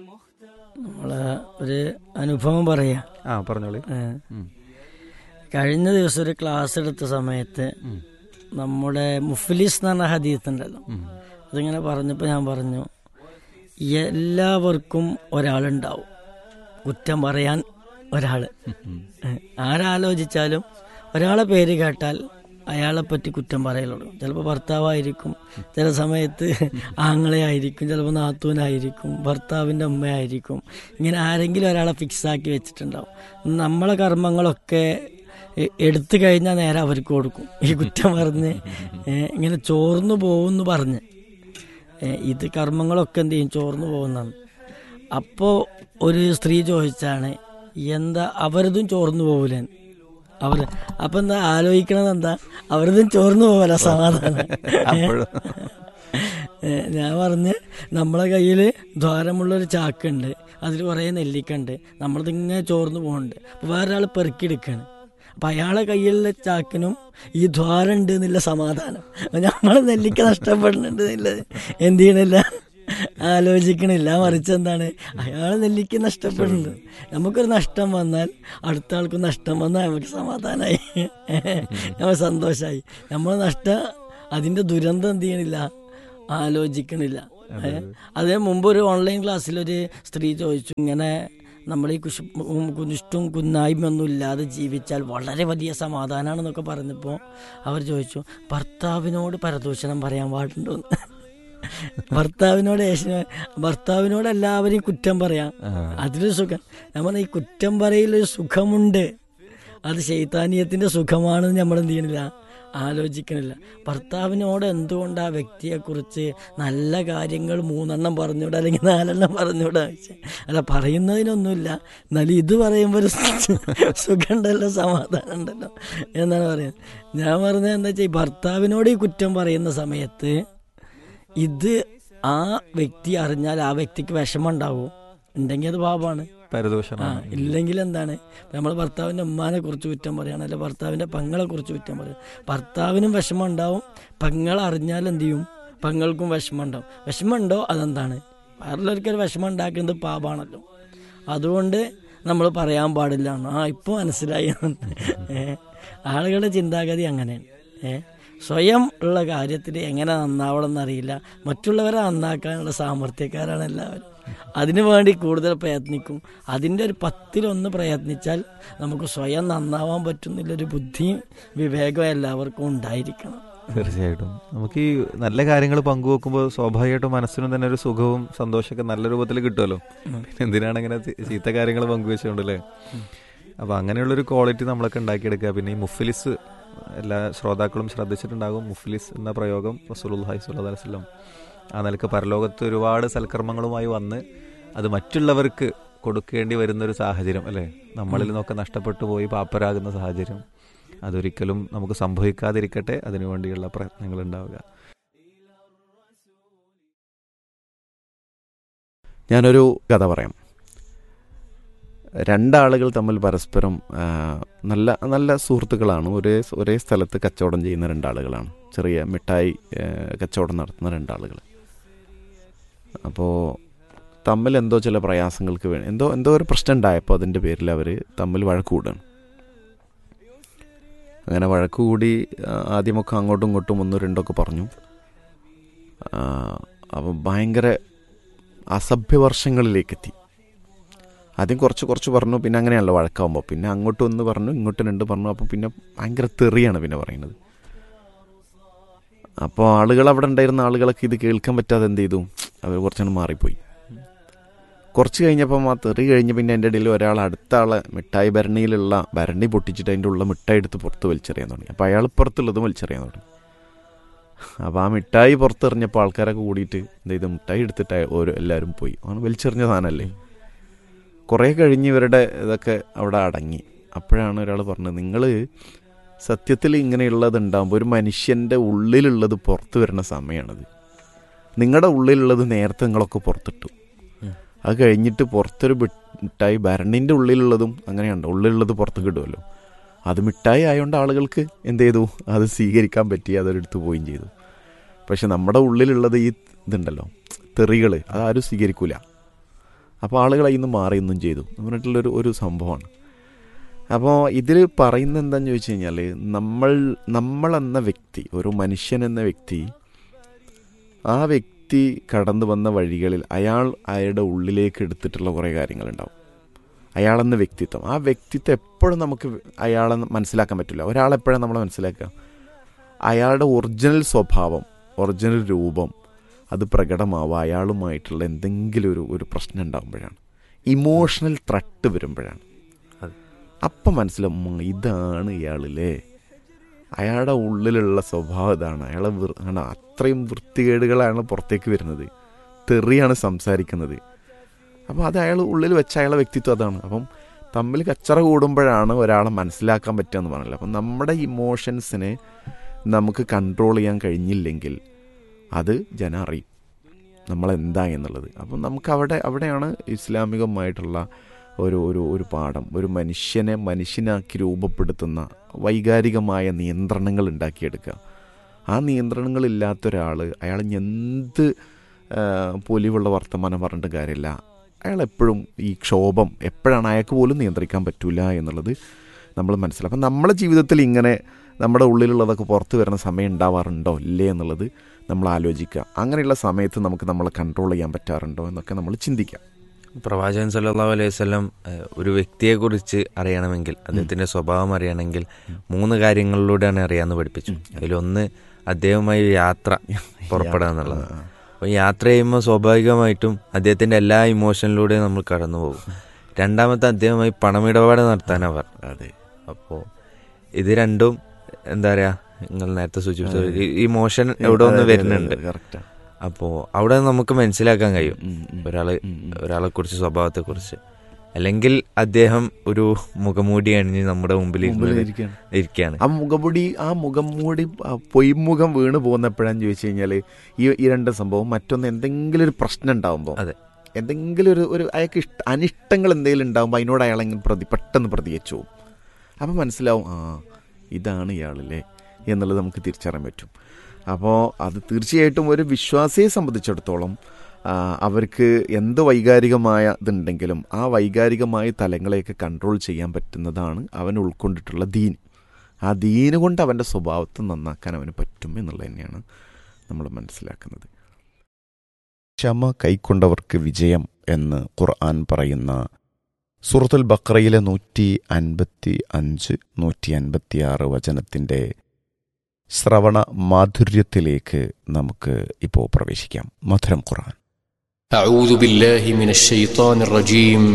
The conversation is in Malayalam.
നമ്മളെ ഒരു അനുഭവം പറയാം ആ പറഞ്ഞോളി ഏ, ഉം. കഴിഞ്ഞ ദിവസം ഒരു ക്ലാസ് എടുത്ത സമയത്ത് ഉം. നമ്മുടെ മുഫ്ലിസ് എന്ന് പറഞ്ഞ ഹദീത്ത് ഉണ്ടല്ലോ ഉം. അതിങ്ങനെ പറഞ്ഞപ്പോൾ ഞാൻ പറഞ്ഞു എല്ലാവർക്കും ഒരാളുണ്ടാവും കുറ്റം പറയാൻ ഒരാൾ ഉം. ആരാലോചിച്ചാലും ഒരാളെ പേര് കേട്ടാൽ അയാളെ പറ്റി കുറ്റം പറയലുള്ളൂ ചിലപ്പോൾ ഭർത്താവായിരിക്കും ചില സമയത്ത് ആങ്ങളെ ആയിരിക്കും ചിലപ്പോൾ നാത്തൂനായിരിക്കും ഭർത്താവിൻ്റെ അമ്മയായിരിക്കും ഇങ്ങനെ ആരെങ്കിലും ഒരാളെ ഫിക്സ് ആക്കി വെച്ചിട്ടുണ്ടാവും നമ്മളെ കർമ്മങ്ങളൊക്കെ എ- എടുത്തു കഴിഞ്ഞാൽ നേരെ അവർക്ക് കൊടുക്കും ഈ കുറ്റം പറഞ്ഞ് ഏ, ഇങ്ങനെ ചോർന്നു പോകുമെന്ന് പറഞ്ഞ് ഏ, ഇത് കർമ്മങ്ങളൊക്കെ എന്ത് ചെയ്യും ചോർന്നു പോകുന്നതാണ് അപ്പോൾ ഒരു സ്ത്രീ ചോദിച്ചാണ് എന്താ അവരതും ചോർന്നു പോകൂലേ അവർ അപ്പം എന്താ ആലോചിക്കണത് എന്താ അവരതും ചോർന്നു പോകല സമാധാനം അപ്പോഴും ഏ, ഞാൻ പറഞ്ഞ് നമ്മളെ കയ്യിൽ ദ്വാരമുള്ളൊരു ചാക്കുണ്ട് അതിൽ കുറേ നെല്ലിക്കുണ്ട് നമ്മളതിങ്ങനെ ചോർന്നു പോകുന്നുണ്ട് അപ്പോൾ വേറൊരാൾ പെറുക്കിയെടുക്കുകയാണ് അപ്പം അയാളെ കയ്യിലുള്ള ചാക്കിനും ഈ ദ്വാരം ഉണ്ട് എന്നുള്ള സമാധാനം നമ്മൾ നെല്ലിക്ക നഷ്ടപ്പെടുന്നുണ്ട് എന്നുള്ളത് എന്ത് ചെയ്യണില്ല ആലോചിക്കണില്ല മറിച്ച് എന്താണ് അയാൾ നെല്ലിക്ക് നഷ്ടപ്പെടുന്നുണ്ട് നമുക്കൊരു നഷ്ടം വന്നാൽ അടുത്ത ആൾക്ക് നഷ്ടം വന്നാൽ നമുക്ക് സമാധാനമായി നമ്മൾ സന്തോഷമായി നമ്മൾ നഷ്ടം അതിൻ്റെ ദുരന്തം എന്ത് ചെയ്യണില്ല ആലോചിക്കണില്ല ഏ? അതേ മുമ്പ് ഒരു ഓൺലൈൻ ക്ലാസ്സിൽ ഒരു സ്ത്രീ ചോദിച്ചു ഇങ്ങനെ നമ്മൾ ഈ കുശു കുനിഷ്ടും കുന്നായ്മയൊന്നും ഇല്ലാതെ ജീവിച്ചാൽ വളരെ വലിയ സമാധാനമാണെന്നൊക്കെ പറഞ്ഞപ്പോൾ അവർ ചോദിച്ചു ഭർത്താവിനോട് പരദൂഷണം പറയാൻ പാടുണ്ടോ ഭർത്താവിനോട് ഏഷ്യ- ഭർത്താവിനോട് എല്ലാവരെയും കുറ്റം പറയാം ആ. അതിലൊരു സുഖം നമ്മൾ ഈ കുറ്റം പറയലൊരു സുഖമുണ്ട് അത് ശൈതാനീയത്തിന്റെ സുഖമാണെന്ന് നമ്മൾ എന്ത് ചെയ്യണില്ല ആലോചിക്കണില്ല ഭർത്താവിനോട് എന്തുകൊണ്ട് ആ വ്യക്തിയെക്കുറിച്ച് നല്ല കാര്യങ്ങൾ മൂന്നെണ്ണം പറഞ്ഞൂടാ അല്ലെങ്കിൽ നാലെണ്ണം പറഞ്ഞൂടാ ചോദിച്ചാ. അല്ല പറയുന്നതിനൊന്നുമില്ല എന്നാലും ഇത് പറയുമ്പോൾ ഒരു സുഖമുണ്ടല്ലോ സമാധാനം ഉണ്ടല്ലോ എന്നാണ് പറയുന്നത് ഞാൻ പറഞ്ഞത് എന്താ വെച്ചാൽ ഈ ഭർത്താവിനോട് ഈ കുറ്റം പറയുന്ന സമയത്ത് ഇത് ആ വ്യക്തി അറിഞ്ഞാൽ ആ വ്യക്തിക്ക് വിഷമം ഉണ്ടാവും ഉണ്ടെങ്കിൽ അത് പാപമാണ് ആ പരദൂഷണം ഇല്ലെങ്കിൽ എന്താണ് നമ്മൾ ഭർത്താവിൻ്റെ ഉമ്മാനെ കുറിച്ച് കുറ്റം പറയണം അല്ലെ ഭർത്താവിൻ്റെ പെങ്ങളെ കുറിച്ച് കുറ്റം പറയും ഭർത്താവിനും വിഷമം ഉണ്ടാവും പെങ്ങൾ അറിഞ്ഞാൽ എന്ത് ചെയ്യും പെങ്ങൾക്കും വിഷമം ഉണ്ടാവും വിഷമം ഉണ്ടോ അതെന്താണ് വേറെല്ലാവർക്കൊരു വിഷമം ഉണ്ടാക്കുന്നത് പാപാണല്ലോ അതുകൊണ്ട് നമ്മൾ പറയാൻ പാടില്ല എന്ന്. ആ ഇപ്പോൾ മനസ്സിലായി ഏ ആളുകളുടെ ചിന്താഗതി അങ്ങനെയാണ് ഏ സ്വയം ഉള്ള കാര്യത്തിൽ എങ്ങനെ നന്നാവണം എന്നറിയില്ല മറ്റുള്ളവരെ നന്നാക്കാനുള്ള സാമർഥ്യക്കാരാണ് എല്ലാവരും അതിനു വേണ്ടി കൂടുതൽ പ്രയത്നിക്കും അതിൻ്റെ ഒരു പത്തിലൊന്ന് പ്രയത്നിച്ചാൽ നമുക്ക് സ്വയം നന്നാവാൻ പറ്റുന്നില്ലൊരു ബുദ്ധിയും വിവേകവും എല്ലാവർക്കും ഉണ്ടായിരിക്കണം തീർച്ചയായിട്ടും നമുക്ക് ഈ നല്ല കാര്യങ്ങൾ പങ്കുവെക്കുമ്പോൾ സ്വാഭാവികമായിട്ടും മനസ്സിനും തന്നെ ഒരു സുഖവും സന്തോഷമൊക്കെ നല്ല രൂപത്തിൽ കിട്ടുമല്ലോ പിന്നെ എന്തിനാണ് ഇങ്ങനെ ചീ- ചീത്ത കാര്യങ്ങൾ പങ്കുവെച്ചുകൊണ്ടല്ലേ അപ്പൊ അങ്ങനെയുള്ളൊരു ക്വാളിറ്റി നമ്മളൊക്കെ ഉണ്ടാക്കിയെടുക്കുക പിന്നെ ഈ മുഫ്ലിസ് എല്ലാ ശ്രോതാക്കളും ശ്രദ്ധിച്ചിട്ടുണ്ടാകും മുഫ്ലിസ് എന്ന പ്രയോഗം റസൂലുള്ളാഹി സ്വല്ലല്ലാഹു അലൈഹി വസല്ലം ആ നിലക്ക് പരലോകത്ത് ഒരുപാട് സൽക്കർമ്മങ്ങളുമായി വന്ന് അത് മറ്റുള്ളവർക്ക് കൊടുക്കേണ്ടി വരുന്ന ഒരു സാഹചര്യം അല്ലേ നമ്മളിൽ നിന്നൊക്കെ നഷ്ടപ്പെട്ടു പോയി പാപ്പരാകുന്ന സാഹചര്യം അതൊരിക്കലും നമുക്ക് സംഭവിക്കാതിരിക്കട്ടെ അതിനുവേണ്ടിയുള്ള പ്രയത്നങ്ങൾ ഉണ്ടാവുക ഞാനൊരു കഥ പറയാം രണ്ടാളുകൾ തമ്മിൽ പരസ്പരം ആ, നല്ല നല്ല സുഹൃത്തുക്കളാണ് ഒരേ ഒരേ സ്ഥലത്ത് കച്ചവടം ചെയ്യുന്ന രണ്ടാളുകളാണ് ചെറിയ മിഠായി ആ, കച്ചവടം നടത്തുന്ന രണ്ടാളുകൾ അപ്പോൾ തമ്മിൽ എന്തോ ചില പ്രയാസങ്ങൾക്ക് വേണ്ടി എന്തോ എന്തോ ഒരു പ്രശ്നം ഉണ്ടായപ്പോൾ അതിൻ്റെ പേരിൽ അവർ തമ്മിൽ വഴക്ക് കൂടുകയാണ് അങ്ങനെ വഴക്ക് കൂടി ആ, ആദ്യമൊക്കെ അങ്ങോട്ടും ഇങ്ങോട്ടും ഒന്നും രണ്ടൊക്കെ പറഞ്ഞു അപ്പം ഭയങ്കര അസഭ്യവർഷങ്ങളിലേക്ക് എത്തി ആദ്യം കുറച്ച് കുറച്ച് പറഞ്ഞു പിന്നെ അങ്ങനെയാണല്ലോ വഴക്കാവുമ്പോൾ പിന്നെ അങ്ങോട്ടും ഒന്ന് പറഞ്ഞു ഇങ്ങോട്ടും രണ്ട് പറഞ്ഞു അപ്പോൾ പിന്നെ ഭയങ്കര തെറിയാണ് പിന്നെ പറയുന്നത് അപ്പോൾ ആളുകൾ അവിടെ ഉണ്ടായിരുന്ന ആളുകളൊക്കെ ഇത് കേൾക്കാൻ പറ്റാതെ എന്ത് ചെയ്തു അവർ കുറച്ചങ്ങ് മാറിപ്പോയി കുറച്ച് കഴിഞ്ഞപ്പം ആ തെറി കഴിഞ്ഞ് പിന്നെ എൻ്റെ ഇടയിൽ ഒരാൾ അടുത്ത ആളെ മിഠായി ഭരണിയിലുള്ള ഭരണി പൊട്ടിച്ചിട്ട് അതിൻ്റെ ഉള്ള മിഠായി എടുത്ത് പുറത്ത് വലിച്ചെറിയാൻ തുടങ്ങി അപ്പോൾ അയാൾ പുറത്തുള്ളതും വലിച്ചെറിയാൻ തുടങ്ങി അപ്പോൾ ആ മിഠായി പുറത്തെറിഞ്ഞപ്പോൾ ആൾക്കാരൊക്കെ കൂടിയിട്ട് എന്ത് ചെയ്തു മിഠായി എടുത്തിട്ട് ഓരോ എല്ലാവരും പോയി അവന് വലിച്ചെറിഞ്ഞ സാധനമല്ലേ കുറേ കഴിഞ്ഞ് ഇവരുടെ ഇതൊക്കെ അവിടെ അടങ്ങി അപ്പോഴാണ് ഒരാൾ പറഞ്ഞത് നിങ്ങൾ സത്യത്തിൽ ഇങ്ങനെയുള്ളത് ഉണ്ടാകുമ്പോൾ ഒരു മനുഷ്യൻ്റെ ഉള്ളിലുള്ളത് പുറത്ത് വരുന്ന സമയമാണത് നിങ്ങളുടെ ഉള്ളിലുള്ളത് നേരത്തെ നിങ്ങളൊക്കെ പുറത്തിട്ടു ഉം. അത് കഴിഞ്ഞിട്ട് പുറത്തൊരു ബി- മിഠായി ഭരണിൻ്റെ ഉള്ളിലുള്ളതും അങ്ങനെയുണ്ട് ഉള്ളിലുള്ളത് പുറത്ത് കിടുമല്ലോ അത് മിഠായി ആയതുകൊണ്ട് ആളുകൾക്ക് എന്ത് ചെയ്തു അത് സ്വീകരിക്കാൻ പറ്റി അതെടുത്ത് പോവുകയും ചെയ്തു പക്ഷെ നമ്മുടെ ഉള്ളിലുള്ളത് ഈ ഇതുണ്ടല്ലോ തെറികൾ അതാരും സ്വീകരിക്കൂല അപ്പോൾ ആളുകൾ അതിൽ നിന്ന് മാറിയൊന്നും ചെയ്തു എന്ന് പറഞ്ഞിട്ടുള്ളൊരു ഒരു സംഭവമാണ് അപ്പോൾ ഇതിൽ പറയുന്നത് എന്താണെന്ന് ചോദിച്ചു കഴിഞ്ഞാൽ നമ്മൾ നമ്മളെന്ന വ്യക്തി ഒരു മനുഷ്യൻ എന്ന വ്യക്തി ആ വ്യക്തി കടന്നു വന്ന വഴികളിൽ അയാൾ അയാളുടെ ഉള്ളിലേക്ക് എടുത്തിട്ടുള്ള കുറേ കാര്യങ്ങളുണ്ടാവും അയാളെന്ന വ്യക്തിത്വം ആ വ്യക്തിത്വം എപ്പോഴും നമുക്ക് അയാളെ മനസ്സിലാക്കാൻ പറ്റില്ല ഒരാളെപ്പോഴാണ് നമ്മൾ മനസ്സിലാക്കുക അയാളുടെ ഒറിജിനൽ സ്വഭാവം ഒറിജിനൽ രൂപം അത് പ്രകടമാവുക അയാളുമായിട്ടുള്ള എന്തെങ്കിലും ഒരു ഒരു പ്രശ്നം ഉണ്ടാകുമ്പോഴാണ് ഇമോഷണൽ ത്രട്ട് വരുമ്പോഴാണ് അതെ. അപ്പം മനസ്സിലാവും ഉം, ഇതാണ് ഇയാളില്ലേ അയാളുടെ ഉള്ളിലുള്ള സ്വഭാവം ഇതാണ് അയാളെ വൃ- ആണ് അത്രയും വൃത്തികേടുകളാണ് പുറത്തേക്ക് വരുന്നത് തെറിയാണ് സംസാരിക്കുന്നത് അപ്പോൾ അത് അയാൾ ഉള്ളിൽ വെച്ച അയാളെ വ്യക്തിത്വം അതാണ് അപ്പം തമ്മിൽ കച്ചറ കൂടുമ്പോഴാണ് ഒരാളെ മനസ്സിലാക്കാൻ പറ്റുക എന്ന് പറഞ്ഞില്ല അപ്പം നമ്മുടെ ഇമോഷൻസിനെ നമുക്ക് കൺട്രോൾ ചെയ്യാൻ കഴിഞ്ഞില്ലെങ്കിൽ അത് ജനം അറിയും നമ്മളെന്താ എന്നുള്ളത് അപ്പം നമുക്ക് അവിടെ അവിടെയാണ് ഇസ്ലാമികമായിട്ടുള്ള ഒരു ഒരു ഒരു പാഠം ഒരു മനുഷ്യനെ മനുഷ്യനാക്കി രൂപപ്പെടുത്തുന്ന വൈകാരികമായ നിയന്ത്രണങ്ങൾ ഉണ്ടാക്കിയെടുക്കുക ആ നിയന്ത്രണങ്ങളില്ലാത്ത ഒരാൾ അയാൾ ഇനി എന്ത് ആ, പൊലിവുള്ള വർത്തമാനം പറഞ്ഞിട്ട് കാര്യമില്ല അയാൾ എപ്പോഴും ഈ ക്ഷോഭം എപ്പോഴാണ് അയാൾക്ക് പോലും നിയന്ത്രിക്കാൻ പറ്റില്ല എന്നുള്ളത് നമ്മൾ മനസ്സിലാക്കും അപ്പം നമ്മുടെ ജീവിതത്തിൽ ഇങ്ങനെ നമ്മുടെ ഉള്ളിലുള്ളതൊക്കെ പുറത്ത് വരുന്ന സമയം ഉണ്ടാവാറുണ്ടോ ഇല്ലേ എന്നുള്ളത് നമ്മൾ ആലോചിക്കുക അങ്ങനെയുള്ള സമയത്ത് നമുക്ക് നമ്മളെ കൺട്രോൾ ചെയ്യാൻ പറ്റാറുണ്ടോ എന്നൊക്കെ നമ്മൾ ചിന്തിക്കാം പ്രവാചകൻ സല്ലല്ലാഹു അലൈഹി വസല്ലം ഏഹ്, ഒരു വ്യക്തിയെ കുറിച്ച് അറിയണമെങ്കിൽ അദ്ദേഹത്തിന്റെ സ്വഭാവം അറിയണമെങ്കിൽ മൂന്ന് കാര്യങ്ങളിലൂടെയാണ് അറിയാമെന്ന് പഠിപ്പിച്ചു അതിലൊന്ന് അദ്ദേഹവുമായി യാത്ര പുറപ്പെടുക എന്നുള്ളത് അപ്പോൾ യാത്ര ചെയ്യുമ്പോൾ സ്വാഭാവികമായിട്ടും അദ്ദേഹത്തിന്റെ എല്ലാ ഇമോഷനിലൂടെയും നമ്മൾ കടന്നു പോകും രണ്ടാമത്തെ അദ്ദേഹവുമായി പണമിടപാട് നടത്താനാണ് പറഞ്ഞത് അതെ അപ്പോൾ ഇത് രണ്ടും എന്താ പറയാ നിങ്ങൾ നേരത്തെ സൂചിപ്പിച്ച ഇമോഷൻ എവിടെ ഒന്ന് വരുന്നുണ്ട് കറക്റ്റാണ് അപ്പോൾ അവിടെ നമുക്ക് മനസ്സിലാക്കാൻ കഴിയും ഒരാള് ഒരാളെ കുറിച്ച് സ്വഭാവത്തെ കുറിച്ച് അല്ലെങ്കിൽ അദ്ദേഹം ഒരു മുഖമൂടി അണിഞ്ഞ് നമ്മുടെ മുമ്പിൽ ഇരുന്ന് ഇരിക്കുകയാണ് ആ മുഖംമൂടി ആ മുഖംമൂടി ആ പൊയ്മുഖം വീണ് പോകുന്നപ്പോഴാന്ന് ചോദിച്ചു കഴിഞ്ഞാൽ ഈ ഈ രണ്ട് സംഭവം മറ്റൊന്ന് എന്തെങ്കിലും ഒരു പ്രശ്നം ഉണ്ടാകുമ്പോൾ അതെ. എന്തെങ്കിലും ഒരു ഒരു അയാൾക്ക് ഇഷ്ട അനിഷ്ടങ്ങൾ എന്തെങ്കിലും ഉണ്ടാകുമ്പോൾ അതിനോട് അയാൾ അങ്ങനെ പ്രതി പെട്ടെന്ന് പ്രതികരിച്ചു പോകും അപ്പം മനസ്സിലാവും ആ ഇതാണ് ഇയാളല്ലേ എന്നുള്ളത് നമുക്ക് തിരിച്ചറിയാൻ പറ്റും അപ്പോൾ അത് തീർച്ചയായിട്ടും ഒരു വിശ്വാസിയെ സംബന്ധിച്ചിടത്തോളം ആ, അവർക്ക് എന്ത് വൈകാരികമായ ഇതുണ്ടെങ്കിലും ആ വൈകാരികമായ തലങ്ങളെയൊക്കെ കൺട്രോൾ ചെയ്യാൻ പറ്റുന്നതാണ് അവൻ ഉൾക്കൊണ്ടിട്ടുള്ള ദീൻ ആ ദീന് കൊണ്ട് അവൻ്റെ സ്വഭാവത്തെ നന്നാക്കാൻ അവന് പറ്റും എന്നുള്ളത് തന്നെയാണ് നമ്മൾ മനസ്സിലാക്കുന്നത് ക്ഷമ കൈക്കൊണ്ടവർക്ക് വിജയം എന്ന് ഖുർആൻ പറയുന്ന സൂറത്തുൽ ബക്രയിലെ നൂറ്റി അൻപത്തി അഞ്ച് നൂറ്റി അൻപത്തി ആറ് വചനത്തിൻ്റെ ശ്രവണ മാധുര്യത്തിലേക്ക് നമുക്ക് ഇപ്പോൾ പ്രവേശിക്കാം മധുരം ഖുർആൻ أعوذ بالله من الشيطان الرجيم